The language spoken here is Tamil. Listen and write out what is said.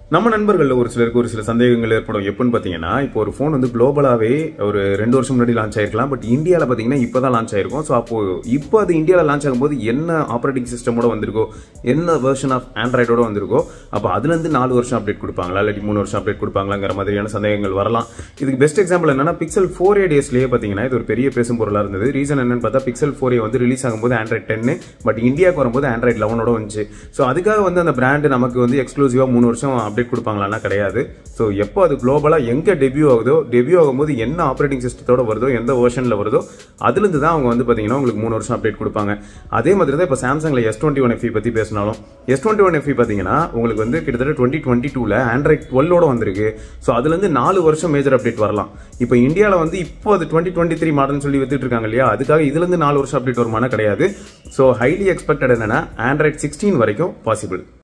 நம்ம நண்பர்கள் ஒரு சிலருக்கு ஒரு சில சந்தேகங்கள் ஏற்படும் எப்படின்னு பார்த்தீங்கன்னா இப்போ ஒரு ஃபோன் வந்து குளோபலாகவே ஒரு ரெண்டு வருஷம் முன்னாடி லான்ச் ஆயிருக்கலாம் பட் இந்தியாவில் பார்த்தீங்கன்னா இப்போ தான் லான்ச் ஆயிருக்கும் ஸோ அப்போ இப்போ அது இந்தியாவில் லான்ச் ஆகும்போது என்ன ஆப்ரேட்டிங் சிஸ்டமோட வந்திருக்கோ என்ன வெர்ஷன் ஆஃப் ஆண்ட்ராய்டோட வந்திருக்கோ அப்போ அதுலேருந்து நாலு வருஷம் அப்டேட் கொடுப்பாங்களா இல்லாட்டி மூணு வருஷம் அப்டேட் கொடுப்பாங்களாங்கிற மாதிரியான சந்தேகங்கள் வரலாம் இதுக்கு பெஸ்ட் எக்ஸாம்பிள் என்னன்னா பிக்சல் ஃபோர் ஏ டேஸ்லேயே பார்த்தீங்கன்னா இது ஒரு பெரிய பேசும் பொருளாக இருந்தது ரீசன் என்னன்னு பார்த்தா பிக்சல் ஃபோர் ஏ வந்து ரிலீஸ் ஆகும்போது ஆண்ட்ராய்ட் டென்னு பட் இந்தியாவுக்கு வரும்போது ஆண்ட்ராய்ட் லெவனோட வந்துச்சு ஸோ அதுக்காக வந்து அந்த பிராண்ட் நமக்கு வந்து எக்ஸ்க்ளூசிவாக மூணு வருஷம் அப்டேட் கொடுப்பாங்களான்னா கிடையாது ஸோ எப்போ அது குளோபலாக எங்கே டெபியூ ஆகுதோ டெபியூ ஆகும்போது என்ன ஆப்ரேட்டிங் சிஸ்டத்தோட வருதோ எந்த வெர்ஷனில் வருதோ அதுலேருந்து தான் அவங்க வந்து பார்த்தீங்கன்னா உங்களுக்கு மூணு வருஷம் அப்டேட் கொடுப்பாங்க அதே மாதிரி தான் இப்போ சாம்சங்கில் எஸ் டுவெண்ட்டி ஒன் எஃப்இ பற்றி பேசினாலும் எஸ் டுவெண்ட்டி ஒன் எஃப்இ பார்த்தீங்கன்னா உங்களுக்கு வந்து கிட்டத்தட்ட டுவெண்ட்டி டுவெண்ட்டி டூவில் ஆண்ட்ராய்ட் டுவெல்லோட வந்திருக்கு ஸோ அதுலேருந்து நாலு வருஷம் மேஜர் அப்டேட் வரலாம் இப்போ இந்தியாவில் வந்து இப்போ அது டுவெண்ட்டி டுவெண்ட்டி த்ரீ மாடல்னு சொல்லி வித்துட்டு இருக்காங்க இல்லையா அதுக்காக இதுலேருந்து நாலு வருஷம் அப்டேட் வருமானா கிடையாது ஸோ ஹைலி எக்ஸ்பெக்டட் என்னன்னா ஆண்ட்ராய்ட் சிக்ஸ்டீன் வரைக்கும் பாசிபிள்